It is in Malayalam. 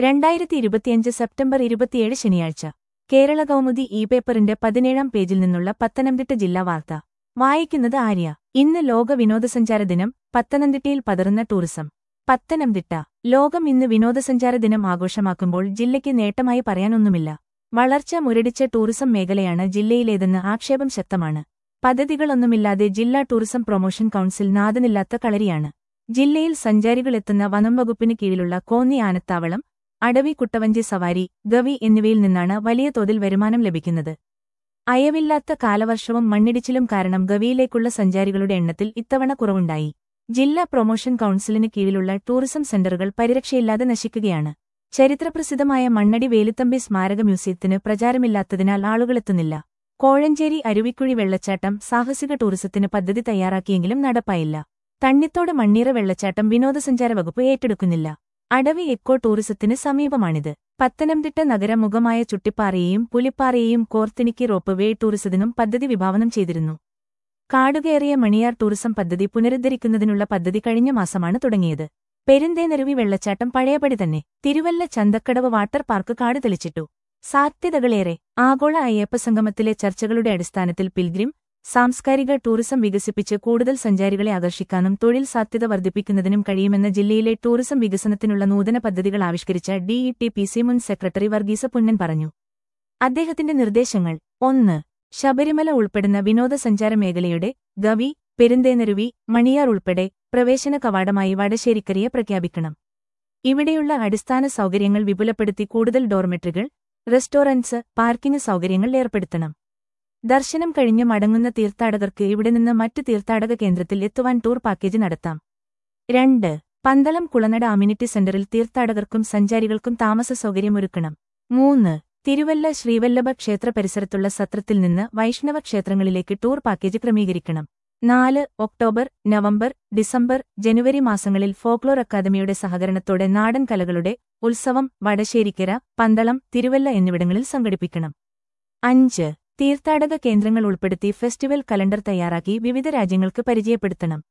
രണ്ടായിരത്തി ഇരുപത്തിയഞ്ച് സെപ്റ്റംബർ ഇരുപത്തിയേഴ് ശനിയാഴ്ച കേരള കൗമുദി ഇ പേപ്പറിന്റെ പതിനേഴാം പേജിൽ നിന്നുള്ള പത്തനംതിട്ട ജില്ലാ വാർത്ത വായിക്കുന്നത് ആര്യ ഇന്ന് ലോക വിനോദസഞ്ചാര ദിനം പത്തനംതിട്ടയിൽ പതറുന്ന ടൂറിസം പത്തനംതിട്ട ലോകം ഇന്ന് വിനോദസഞ്ചാര ദിനം ആഘോഷമാക്കുമ്പോൾ ജില്ലയ്ക്ക് നേട്ടമായി പറയാനൊന്നുമില്ല വളർച്ച മുരടിച്ച ടൂറിസം മേഖലയാണ് ജില്ലയിലേതെന്ന് ആക്ഷേപം ശക്തമാണ് പദ്ധതികളൊന്നുമില്ലാതെ ജില്ലാ ടൂറിസം പ്രൊമോഷൻ കൗൺസിൽ നാദനില്ലാത്ത കളരിയാണ് ജില്ലയിൽ സഞ്ചാരികളെത്തുന്ന വനം വകുപ്പിന് കീഴിലുള്ള കോന്നി ആനത്താവളം അടവി കുട്ടവഞ്ചി സവാരി ഗവി എന്നിവയിൽ നിന്നാണ് വലിയ തോതിൽ വരുമാനം ലഭിക്കുന്നത് അയവില്ലാത്ത കാലവർഷവും മണ്ണിടിച്ചിലും കാരണം ഗവിയിലേക്കുള്ള സഞ്ചാരികളുടെ എണ്ണത്തിൽ ഇത്തവണ കുറവുണ്ടായി ജില്ലാ പ്രൊമോഷൻ കൗൺസിലിന് കീഴിലുള്ള ടൂറിസം സെന്ററുകൾ പരിരക്ഷയില്ലാതെ നശിക്കുകയാണ് ചരിത്രപ്രസിദ്ധമായ മണ്ണടി വേലുത്തമ്പി സ്മാരക മ്യൂസിയത്തിന് പ്രചാരമില്ലാത്തതിനാൽ ആളുകളെത്തുന്നില്ല കോഴഞ്ചേരി അരുവിക്കുഴി വെള്ളച്ചാട്ടം സാഹസിക ടൂറിസത്തിന് പദ്ധതി തയ്യാറാക്കിയെങ്കിലും നടപ്പായില്ല തണ്ണിത്തോട് മണ്ണീറ വെള്ളച്ചാട്ടം വിനോദസഞ്ചാര വകുപ്പ് ഏറ്റെടുക്കുന്നില്ല അടവി എക്കോ ടൂറിസത്തിന് സമീപമാണിത് പത്തനംതിട്ട നഗരമുഖമായ ചുട്ടിപ്പാറയെയും പുലിപ്പാറയെയും കോർത്തിണിക്കി റോപ്പ് വേ ടൂറിസത്തിനും പദ്ധതി വിഭാവനം ചെയ്തിരുന്നു കാടുകയറിയ മണിയാർ ടൂറിസം പദ്ധതി പുനരുദ്ധരിക്കുന്നതിനുള്ള പദ്ധതി കഴിഞ്ഞ മാസമാണ് തുടങ്ങിയത് പെരുന്തേനരുവി വെള്ളച്ചാട്ടം പഴയപടി തന്നെ തിരുവല്ല ചന്തക്കടവ് വാട്ടർ പാർക്ക് കാട് തെളിച്ചിട്ടു സാധ്യതകളേറെ ആഗോള അയ്യപ്പ സംഗമത്തിലെ ചർച്ചകളുടെ അടിസ്ഥാനത്തിൽ പിൽഗ്രിം സാംസ്കാരിക ടൂറിസം വികസിപ്പിച്ച് കൂടുതൽ സഞ്ചാരികളെ ആകർഷിക്കാനും തൊഴിൽ സാധ്യത വർദ്ധിപ്പിക്കുന്നതിനും കഴിയുമെന്ന ജില്ലയിലെ ടൂറിസം വികസനത്തിനുള്ള നൂതന പദ്ധതികൾ ആവിഷ്കരിച്ച ഡിഇടി പി സി മുൻ സെക്രട്ടറി വർഗീസ പുന്നൻ പറഞ്ഞു അദ്ദേഹത്തിന്റെ നിർദ്ദേശങ്ങൾ ഒന്ന് ശബരിമല ഉൾപ്പെടുന്ന വിനോദസഞ്ചാര മേഖലയുടെ ഗവി പെരുന്തേനരുവി മണിയാർ ഉൾപ്പെടെ പ്രവേശന കവാടമായി വടശ്ശേരിക്കരയെ പ്രഖ്യാപിക്കണം ഇവിടെയുള്ള അടിസ്ഥാന സൗകര്യങ്ങൾ വിപുലപ്പെടുത്തി കൂടുതൽ ഡോർമെട്രികൾ റെസ്റ്റോറന്റ്സ് പാർക്കിംഗ് സൗകര്യങ്ങൾ ഏർപ്പെടുത്തണം ദർശനം കഴിഞ്ഞ് മടങ്ങുന്ന തീർത്ഥാടകർക്ക് ഇവിടെ നിന്ന് മറ്റ് തീർത്ഥാടക കേന്ദ്രത്തിൽ എത്തുവാൻ ടൂർ പാക്കേജ് നടത്താം രണ്ട് പന്തളം കുളനട അമ്യൂണിറ്റി സെന്ററിൽ തീർത്ഥാടകർക്കും സഞ്ചാരികൾക്കും താമസ സൗകര്യമൊരുക്കണം മൂന്ന് തിരുവല്ല ശ്രീവല്ലഭ ക്ഷേത്ര പരിസരത്തുള്ള സത്രത്തിൽ നിന്ന് വൈഷ്ണവ ക്ഷേത്രങ്ങളിലേക്ക് ടൂർ പാക്കേജ് ക്രമീകരിക്കണം നാല് ഒക്ടോബർ നവംബർ ഡിസംബർ ജനുവരി മാസങ്ങളിൽ ഫോക്ലോർ അക്കാദമിയുടെ സഹകരണത്തോടെ നാടൻ കലകളുടെ ഉത്സവം വടശ്ശേരിക്കര പന്തളം തിരുവല്ല എന്നിവിടങ്ങളിൽ സംഘടിപ്പിക്കണം അഞ്ച് തീർത്ഥാടക കേന്ദ്രങ്ങൾ ഉൾപ്പെടുത്തി ഫെസ്റ്റിവൽ കലണ്ടർ തയ്യാറാക്കി വിവിധ രാജ്യങ്ങൾക്ക് പരിചയപ്പെടുത്തണം